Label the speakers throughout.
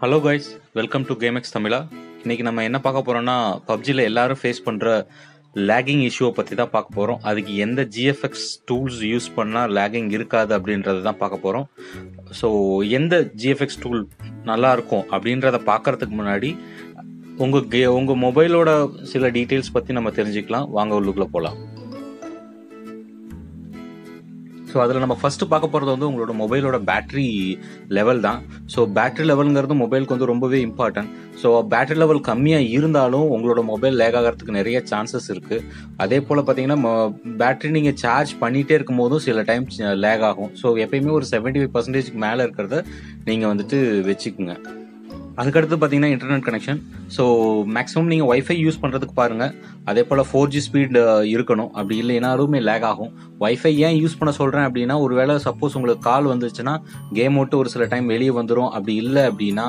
Speaker 1: hello guys welcome to Gamex Tamizha இன்னைக்கு நம்ம என்ன பார்க்க போறோம்னா பப்ஜியில் எல்லாரும் ஃபேஸ் பண்ற லேகிங் இஷ்யூவை பற்றி தான் பார்க்க போகிறோம் அதுக்கு எந்த ஜிஎஃப்எக்ஸ் டூல்ஸ் யூஸ் பண்ணால் லேகிங் இருக்காது அப்படின்றத தான் பார்க்க போகிறோம் ஸோ எந்த ஜிஎஃப்எக்ஸ் டூல் நல்லா இருக்கும் அப்படின்றத பார்க்கறதுக்கு முன்னாடி உங்கள் கே உங்கள் மொபைலோட சில டீட்டெயில்ஸ் பற்றி நம்ம தெரிஞ்சுக்கலாம் வாங்க உள்ளுக்குள்ளே போகலாம் ஸோ அதில் நம்ம ஃபர்ஸ்ட் பார்க்க போகிறது வந்து உங்களோட மொபைலோட பேட்டரி லெவல் தான் ஸோ பேட்டரி லெவலுங்கிறது மொபைலுக்கு வந்து ரொம்பவே இம்பார்ட்டன்ட் ஸோ பேட்டரி லெவல் கம்மியாக இருந்தாலும் உங்களோட மொபைல் லேக் ஆகிறதுக்கு நிறைய சான்சஸ் இருக்குது அதே போல் பார்த்தீங்கன்னா பேட்டரி நீங்கள் சார்ஜ் பண்ணிகிட்டே இருக்கும் போதும் சில டைம் லேக் ஆகும் ஸோ எப்பயுமே ஒரு செவன்டி ஃபைவ் பர்சன்டேஜ்க்கு மேலே இருக்கிறத நீங்கள் வந்துட்டு வச்சுக்கோங்க அதுக்கடுத்து பார்த்தீங்கன்னா இன்டர்நெட் கனெக்ஷன் ஸோ மேக்ஸிமம் நீங்கள் ஒய்ஃபை யூஸ் பண்ணுறதுக்கு பாருங்கள் அதே போல் ஃபோர் ஜி ஸ்பீட் இருக்கணும் அப்படி இல்லைனாலுமே லேக் ஆகும் ஒய்ஃபை ஏன் யூஸ் பண்ண சொல்கிறேன் அப்படின்னா ஒருவேளை சப்போஸ் உங்களுக்கு கால் வந்துச்சுன்னா கேம் விட்டு ஒரு சில டைம் வெளியே வந்துடும் அப்படி இல்லை அப்படின்னா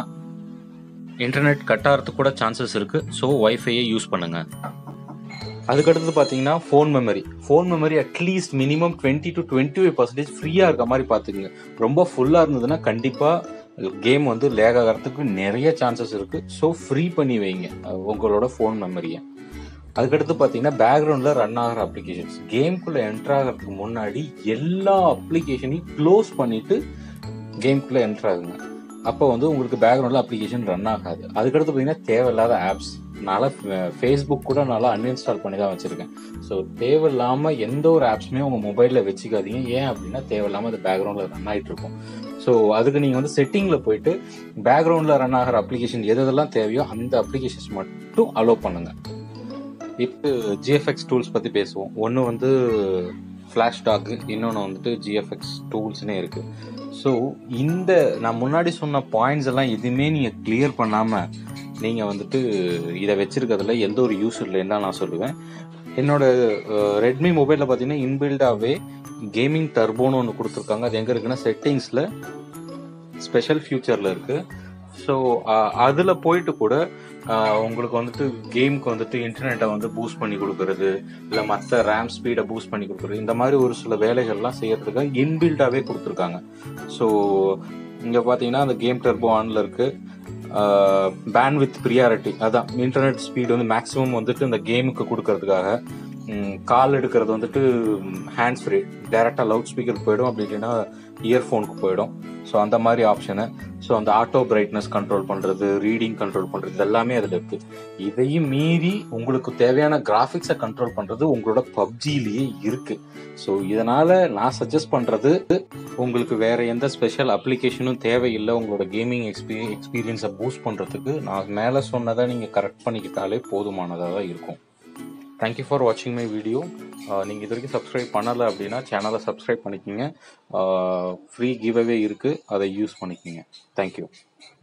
Speaker 1: இன்டர்நெட் கட் ஆகிறதுக்கு கூட சான்சஸ் இருக்குது ஸோ ஒய்ஃபையை யூஸ் பண்ணுங்கள் அதுக்கடுத்து பார்த்தீங்கன்னா phone memory phone memory at least minimum twenty to twenty five percentage ஃப்ரீயாக இருக்க மாதிரி பார்த்துக்குங்க ரொம்ப ஃபுல்லாக இருந்ததுன்னா கண்டிப்பாக கேம் வந்து லேக் ஆகிறதுக்கு நிறைய சான்சஸ் இருக்குது ஸோ ஃப்ரீ பண்ணி வைங்க உங்களோட ஃபோன் மெமரியை அதுக்கடுத்து பார்த்தீங்கன்னா பேக்ரவுண்டில் ரன் ஆகிற அப்ளிகேஷன்ஸ் கேம்குள்ளே என்ட்ரு ஆகிறதுக்கு முன்னாடி எல்லா அப்ளிகேஷனையும் க்ளோஸ் பண்ணிவிட்டு கேம்குள்ளே என்ட்ரு ஆகுங்க அப்போ வந்து உங்களுக்கு பேக்ரவுண்டில் அப்ளிகேஷன் ரன் ஆகாது அதுக்கடுத்து பார்த்தீங்கன்னா தேவையில்லாத ஆப்ஸ் நான் ஃபேஸ்புக் கூட நல்லா அன்இன்ஸ்டால் பண்ணி தான் வச்சுருக்கேன் ஸோ தேவையில்லாமல் எந்த ஒரு ஆப்ஸுமே உங்கள் மொபைலில் வச்சுக்காதீங்க ஏன் அப்படின்னா தேவையில்லாமல் அது பேக்ரவுண்டில் ரன் ஆகிட்டு இருக்கும் ஸோ அதுக்கு நீங்கள் வந்து செட்டிங்கில் போயிட்டு பேக்ரவுண்டில் ரன் ஆகிற அப்ளிகேஷன் எது எதெல்லாம் தேவையோ அந்த அப்ளிகேஷன்ஸ் மட்டும் அலோவ் பண்ணுங்கள் இப்போ ஜிஎஃப்எக்ஸ் டூல்ஸ் பற்றி பேசுவோம் ஒன்று வந்து ஃப்ளாஷ் டாக் இன்னொன்று வந்துட்டு ஜிஎஃப்எக்ஸ் டூல்ஸ்னே இருக்குது ஸோ இந்த நான் முன்னாடி சொன்ன பாயிண்ட்ஸ் எல்லாம் எதுவுமே நீங்கள் கிளியர் பண்ணாமல் நீங்கள் வந்துட்டு இதை வச்சிருக்கிறதுல எந்த ஒரு யூஸ் இல்லைன்னு தான் நான் சொல்லுவேன் என்னோட ரெட்மி மொபைலில் பார்த்தீங்கன்னா இன்பில்டாகவே கேமிங் டர்போன்னு ஒன்று கொடுத்துருக்காங்க அது எங்கே இருக்குன்னா செட்டிங்ஸில் ஸ்பெஷல் ஃபியூச்சரில் இருக்குது ஸோ அதில் போயிட்டு கூட உங்களுக்கு வந்துட்டு கேமுக்கு வந்துட்டு இன்டர்நெட்டை வந்து பூஸ்ட் பண்ணி கொடுக்கறது இல்லை மற்ற ரேம் ஸ்பீடை பூஸ்ட் பண்ணி கொடுக்குறது இந்த மாதிரி ஒரு சில வேலைகள்லாம் செய்யறதுக்காக இன்பில்டாகவே கொடுத்துருக்காங்க ஸோ இங்கே பார்த்தீங்கன்னா அந்த கேம் டர்போ ஆனில் இருக்குது பேன் வித் ப்ரியாரிட்டி அதான் இன்டர்நெட் ஸ்பீடு வந்து மேக்ஸிமம் வந்துட்டு இந்த கேமுக்கு கொடுக்கறதுக்காக கால் எடுக்கிறது வந்துட்டு ஹேண்ட்ஸ் ஃப்ரீ டைரெக்டாக லவுட் ஸ்பீக்கருக்கு போயிடும் அப்படி இல்லைன்னா இயர்ஃபோனுக்கு போயிடும் ஸோ அந்த மாதிரி ஆப்ஷனு ஸோ அந்த ஆட்டோ பிரைட்னஸ் கண்ட்ரோல் பண்ணுறது ரீடிங் கண்ட்ரோல் பண்ணுறது எல்லாமே அதில் இருக்குது இதையும் மீறி உங்களுக்கு தேவையான கிராஃபிக்ஸை கண்ட்ரோல் பண்ணுறது உங்களோட பப்ஜிலேயே இருக்குது ஸோ இதனால் நான் சஜஸ்ட் பண்ணுறது உங்களுக்கு வேற எந்த ஸ்பெஷல் அப்ளிகேஷனும் தேவையில்லை உங்களோட கேமிங் எக்ஸ்பீ எக்ஸ்பீரியன்ஸை பூஸ்ட் பண்ணுறதுக்கு நான் மேலே சொன்னதை நீங்கள் கரெக்ட் பண்ணிக்கிட்டாலே போதுமானதாக தான் இருக்கும் தேங்க்யூ ஃபார் வாட்சிங் மை வீடியோ நீங்கள் இது வரைக்கும் சப்ஸ்கிரைப் பண்ணலை அப்படின்னா சேனலை சப்ஸ்கிரைப் பண்ணிக்கோங்க ஃப்ரீ கிவ் அவே இருக்குது அதை யூஸ் பண்ணிக்கோங்க தேங்க்யூ